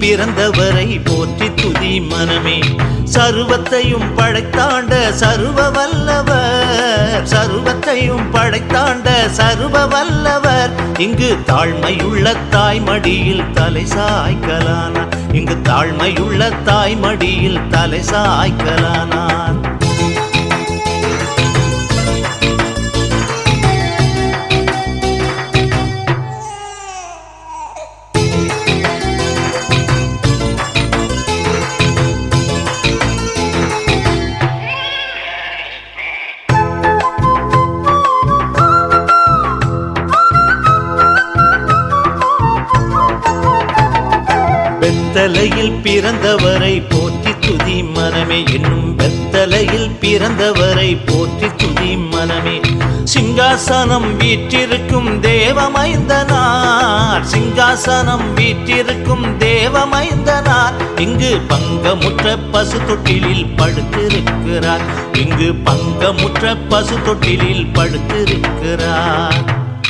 பிறந்தவரை போற்றி துதி மனமே சர்வத்தையும் படைத்தாண்ட சர்வ வல்லவர் சர்வத்தையும் படைத்தாண்ட சர்வ வல்லவர் இங்கு தாழ்மையுள்ள தாய்மடியில் தலை சாய்க்கலானார் இங்கு தாழ்மையுள்ள தாய்மடியில் தலை சாய்க்கலானார் வெத்தலையில் பிறந்தவரை போற்றி துதி மனமே என்னும் வெத்தலையில் பிறந்தவரை போற்றி துதி மனமே சிங்காசனம் வீற்றிருக்கும் தேவமைந்தனார் சிங்காசனம் வீற்றிருக்கும் தேவமைந்தனார் இங்கு பங்கமுற்ற பசு தொட்டிலில் படுத்திருக்கிறார் இங்கு பங்கமுற்ற பசு தொட்டிலில் படுத்திருக்கிறார்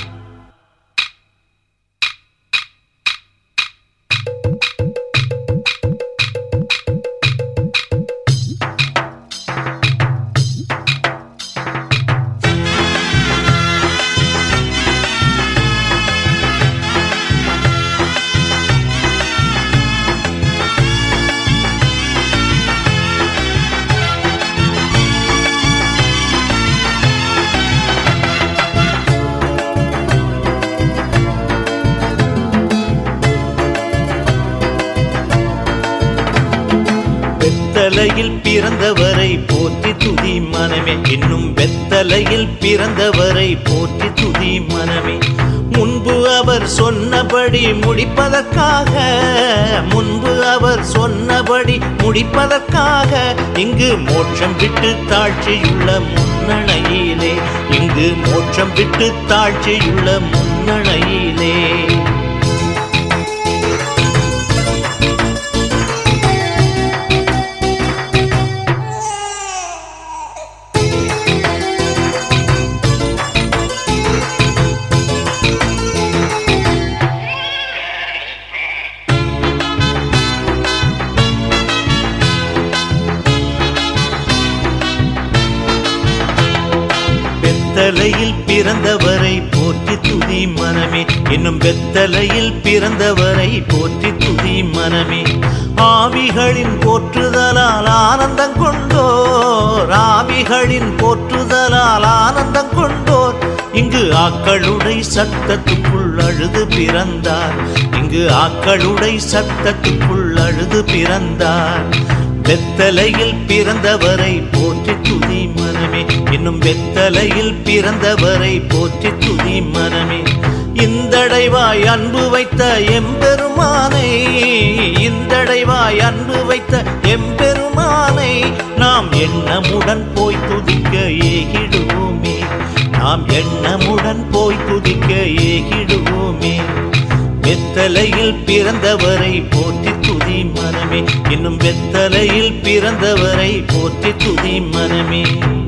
வெத்தலையில் பிறந்தவரை போற்றி துதி மனமே இன்னும் வெத்தலையில் பிறந்தவரை போற்றி துதி மனமே முன்பு அவர் சொன்னபடி முடிப்பதற்காக முன்பு அவர் சொன்னபடி முடிப்பதற்காக இங்கு மோட்சம் விட்டு தாழ்ச்சியுள்ள முன்னணையிலே இங்கு மோட்சம் விட்டு தாழ்ச்சியுள்ள முன்னணையிலே வெத்தலையில் பிறந்தவரை போற்றி துதி மனமே இன்னும் வெத்தலையில் பிறந்தவரை போற்றி துதி மனமே ஆவிகளின் போற்றுதலால் ஆனந்தம் கொண்டோர் ஆவிகளின் போற்றுதலால் ஆனந்தம் கொண்டோர் இங்கு ஆக்களுடை சத்தத்துக்குள் அழுது பிறந்தார் இங்கு ஆக்களுடை சத்தத்துக்குள் அழுது பிறந்தார் வெத்தலையில் பிறந்தவரை போற்றி துதி மனமே இன்னும் வெத்தலையில் பிறந்தவரை போற்றி துதி மனமே இந்தடைவாய் அன்பு வைத்த எம்பெருமானை இந்தடைவாய் அன்பு வைத்த எம்பெருமானை நாம் எண்ணமுடன் போய் துதிக்க ஏகிடுவோமே நாம் எண்ணமுடன் போய் துதிக்க ஏகிடுவோமே வெத்தலையில் பிறந்தவரை போற்றி துதி மனமே இன்னும் வெத்தலையில் பிறந்தவரை போற்றி துதி மனமே